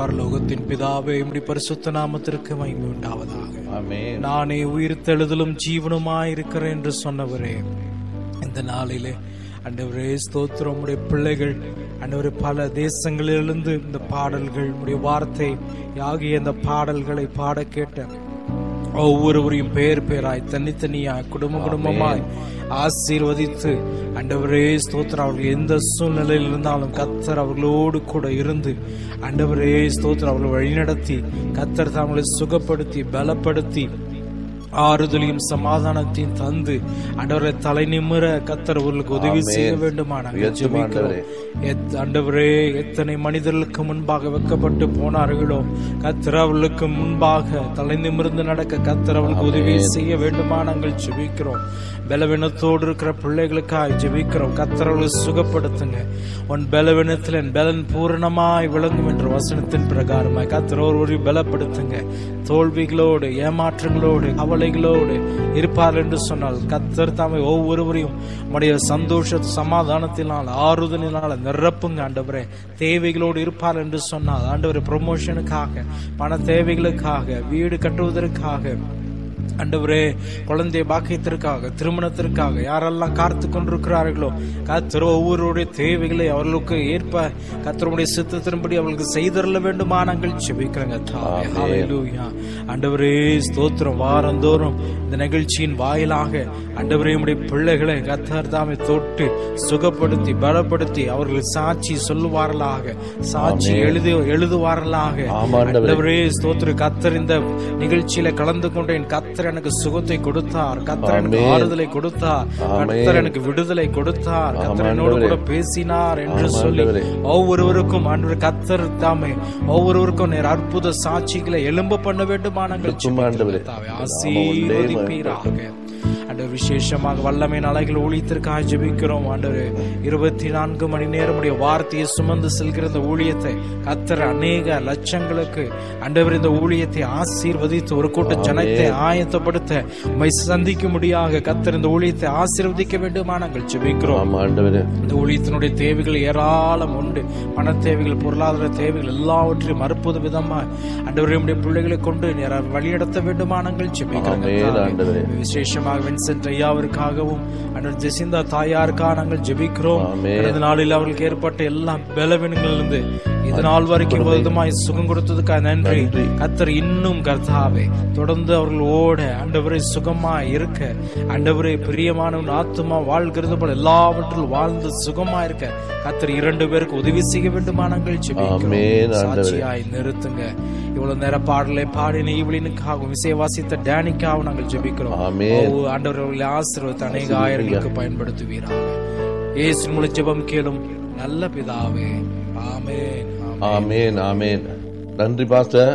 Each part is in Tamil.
பரலோகத்தின் பிதாவே உம்முடைய பரிசுத்த நாமத்திற்கு மகிமை உண்டாவதாக ஆமென் நானே உயிர்த்தெழுதலும் ஜீவனுமாய் இருக்கிறேன் என்று சொன்னவரே இந்த நாளிலே அண்டவரே ஸ்தோத்திரம் உடைய பிள்ளைகள் அண்டவரே பல தேசங்களிலிருந்து இந்த பாடல்கள் உடைய வார்த்தை ஆகிய இந்த பாடல்களை பாட கேட்ட ஒவ்வொருவரையும் பேர் பேராய் தனித்தனியாய் குடும்ப குடும்பமாய் ஆசீர்வதித்து அண்டவரே ஸ்தோத்திரம் அவர்கள் எந்த சூழ்நிலையில் இருந்தாலும் கத்தர் அவர்களோடு கூட இருந்து அண்டவரே ஸ்தோத்திரம் அவர்களை வழிநடத்தி கத்தர் தங்களை சுகப்படுத்தி பலப்படுத்தி ஆறுதலையும் சமாதானத்தையும் தந்து அண்டவரை தலை நிமிர கத்தர் அவர்களுக்கு உதவி செய்ய வேண்டுமான உயர்த்தும் ஆண்டவரே. அண்டவரே எத்தனை மனிதர்களுக்கு முன்பாக வைக்கப்பட்டு போனார்களோ கத்தர் அவர்களுக்கு முன்பாக தலை நிமிர்ந்து நடக்க கத்தர் அவர்களுக்கு உதவி செய்ய வேண்டுமா நாங்கள் ஜெபிக்கிறோம் பலவீனத்தோடு இருக்கிற பிள்ளைகளுக்காக ஜெபிக்கிறோம் கத்தர் அவர்களை சுகப்படுத்துங்க உன் பலவீனத்தில் என் பலன் பூரணமாய் விளங்கும் என்ற வசனத்தின் பிரகாரமாய் கத்தர் ஒருவரை பலப்படுத்துங்க தோல்விகளோடு ஏமாற்றங்களோடு கவலைகளோடு இருப்பார் என்று சொன்னால் கத்தர் தாமே ஒவ்வொருவரையும் உடைய சந்தோஷ சமாதானத்தினால் ஆறுதலினால் நிரப்புங்க ஆண்டவரே தேவைகளோடு இருப்பார் என்று சொன்னால் ஆண்டவரே ப்ரொமோஷனுக்காக பண தேவைகளுக்காக வீடு கட்டுவதற்காக ஆண்டவரே குழந்தை பாக்கியத்திற்காக திருமணத்திற்காக யாரெல்லாம் காத்து கொண்டிருக்கிறார்களோ கத்தர் ஒவ்வொருடைய தேவைகளை அவர்களுக்கு ஏற்ப கத்தருடைய சித்தத்தின்படி அவர்களுக்கு செய்தரல வேண்டுமா நாங்கள் செபிக்கிறோங்க தாவே. ஹalleluya. ஆண்டவரே ஸ்தோத்திரம் வாரந்தோறும் இந்த நிகழ்ச்சியின் வாயிலாக ஆண்டவரே உம்முடைய பிள்ளைகளை கத்தர் தாமே தொட்டு சுகப்படுத்தி பலப்படுத்தி அவர்கள் சாட்சி சொல்லுவார்களாக சாட்சி எழுதி எழுதுவார்களாக ஆமா, ஆண்டவரே. ஆண்டவரே ஸ்தோத்திர கத்தர் இந்த நிகழ்ச்சியில கலந்து கொண்டேன் கத்தர் எனக்கு சுகத்தை கொடுத்தார் கத்தர் எனக்கு ஆமென். ஆறுதலை கொடுத்தார் ஆமென். கத்தர் எனக்கு விடுதலை கொடுத்தார் கத்தர் ஆமா, என்னோடு கூட ஆண்டவரே. பேசினார் என்று ஆமா, சொல்லி ஆண்டவரே. ஒவ்வொருவருக்கும் ஆண்டவர் கத்தர் தாமே ஒவ்வொருவருக்கும் நேர் அற்புத சாட்சிகளை எழும்ப பண்ண வேண்டுமா நாங்கள் இருக்கும் ஆண்டவரே. தாவே ஆமா, ஆசீர்வதிப்பீராக ஆண்டவர் விசேஷமாக வல்லமை அலைகள் ஊழியத்திற்காக ஜெபிக்கிறோம் ஆண்டவர் இருபத்தி நான்கு மணி நேரம் உடைய வார்த்தையை சுமந்து செல்கிற இந்த ஊழியத்தை கத்தர் அநேக லட்சங்களுக்கு ஆண்டவர் இந்த ஊழியத்தை ஆசீர்வதித்து ஒரு கூட்ட ஜனத்தை ஆயத்தப்படுத்த உம்மை சந்திக்க முடியாக கத்தர் இந்த ஊழியத்தை ஆசீர்வதிக்க வேண்டுமா நாங்கள் ஜெபிக்கிறோம் ஆமா ஆண்டவரே இந்த ஊழியத்தினுடைய தேவைகள் ஏராளம் உண்டு பண தேவைகள் பொருளாதார தேவைகள் எல்லாவற்றையும் அற்புத விதமா அண்டவரையுடைய பிள்ளைகளை கொண்டு நேரா வழிநடத்த வேண்டுமா நாங்கள் ஜெபிக்கிறோம் ஆமென், கர்த்தாவே. ஆண்டவரே. விசேஷமாக வின்சென்ட் ஐயாவிற்காகவும் அண்ணன் ஜெசிந்தா தாயாருக்காக நாங்கள் ஜெபிக்கிறோம் ஆமென். கடந்த நாளில் அவர்களுக்கு ஏற்பட்ட எல்லா பலவீனங்களிலிருந்து இது நாள் வரைக்கும் விதமாய் சுகம் கொடுத்ததுக்காக நன்றி நன்றி. கத்தர் இன்னும் கர்த்தாவே தொடர்ந்து அவர்கள் ஓட ஆண்டவரை சுகமா இருக்க ஆண்டவரே பிரியமானவன் ஆத்துமா வாழ்கிறது போல எல்லாவற்றிலும் வாழ்ந்து சுகமா இருக்க கத்தர் இரண்டு பேருக்கு உதவி செய்ய வேண்டுமா நாங்கள் ஆமென், ஜெபிக்கிறோம் ஆண்டவரே. சாட்சியாய் நிறுத்துங்க இவ்வளவு நேர பாடலை பாடின ஈவலினுக்காகவும் இசை வாசித்த டேனிக்காகவும் நாங்கள் ஜெபிக்கிறோம் ஆமென். ஓ, ஆண்டவர் அவர்களை ஆசீர்வதித்து அநேக ஆயிரங்களுக்கு பயன்படுத்துவீராக இயேசு மூலம் ஜெபம் கேளும் நல்ல பிதாவே ஆமென் ஆமென். ஆமேன் ஆமேன் நன்றி பாஸ்டர்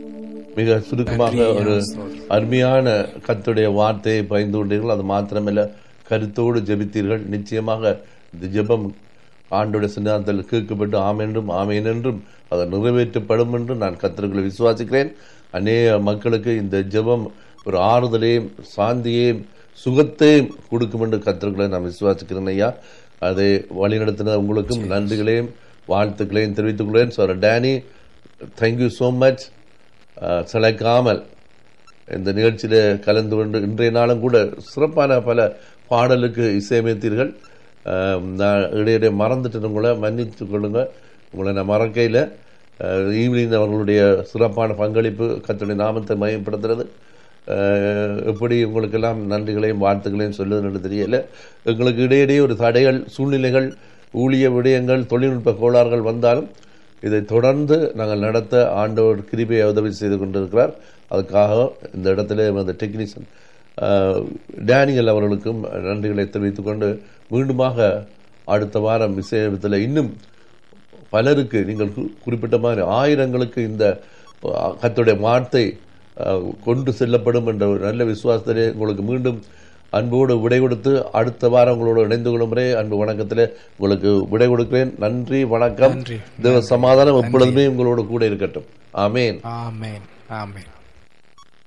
மிக சுருக்கமாக நன்றி, ஒரு ஸ்தோத்திரம். அருமையான கர்த்தருடைய வார்த்தையை பயந்து கொண்டீர்கள் அது மாத்திரமல்ல கருத்தோடு ஜெபித்தீர்கள் நிச்சயமாக இந்த ஜெபம் ஆண்டோட சின்னாந்தத்தில் கேட்கப்பட்டு ஆமென்றும் ஆமேன் என்றும் அது நிறைவேற்றப்படும் என்று நான் கர்த்தர்களை விசுவாசிக்கிறேன் அநேக மக்களுக்கு இந்த ஜெபம் ஒரு ஆறுதலையும் சாந்தியையும் சுகத்தையும் கொடுக்கும் என்று கர்த்தர்களை நான் விசுவாசிக்கிறேன் ஐயா அதை வழிநடத்தின உங்களுக்கும் நன்றிகளையும் வாழ்த்துக்களையும் தெரிவித்துக் கொள்கிறேன் sir Danny thank you so much சிலைக்காமல் இந்த நிகழ்ச்சியில் கலந்து கொண்டு இன்றைய நாளும் கூட சிறப்பான பல பாடலுக்கு இசையமைத்தீர்கள் அஹ், நான் இடையிடையே மறந்துட்டேன் உங்களை மன்னித்து கொள்ளுங்க உங்களை நான் மறக்கையில் ஈவினிங் அவர்களுடைய சிறப்பான பங்களிப்பு கத்துடைய நாமத்தை மையப்படுத்துறது அஹ், எப்படி உங்களுக்கெல்லாம் நன்றிகளையும் வாழ்த்துக்களையும் சொல்லுதுன்னு தெரியல எங்களுக்கு இடையிடையே ஒரு தடைகள் சூழ்நிலைகள் ஊழிய விடயங்கள் தொழில்நுட்ப கோளாறுகள் வந்தாலும் இதை தொடர்ந்து நாங்கள் நடத்த ஆண்டவர் கிருபையை உதவி செய்து கொண்டிருக்கிறார் அதுக்காக இந்த இடத்துல அந்த டெக்னீஷியன் டேனியல் அவர்களுக்கும் நன்றிகளை தெரிவித்துக் கொண்டு மீண்டுமாக அடுத்த வாரம் விஷயத்தில் இன்னும் பலருக்கு நீங்கள் கு- குறிப்பிட்ட மாதிரி ஆயிரங்களுக்கு இந்த அஹ், கர்த்தருடைய வார்த்தை அஹ், கொண்டு செல்லப்படும் என்ற ஒரு நல்ல விசுவாசத்திலே உங்களுக்கு மீண்டும் அன்போடு விடை கொடுத்து அடுத்த வாரம் உங்களோடு இணைந்து கொள்ளும் முறை அன்பு வணக்கத்திலே உங்களுக்கு விடை கொடுக்கிறேன் நன்றி வணக்கம் நன்றி. தேவ சமாதானம் எப்பொழுதுமே உங்களோடு கூட இருக்கட்டும் ஆமேன் ஆமென் ஆமென்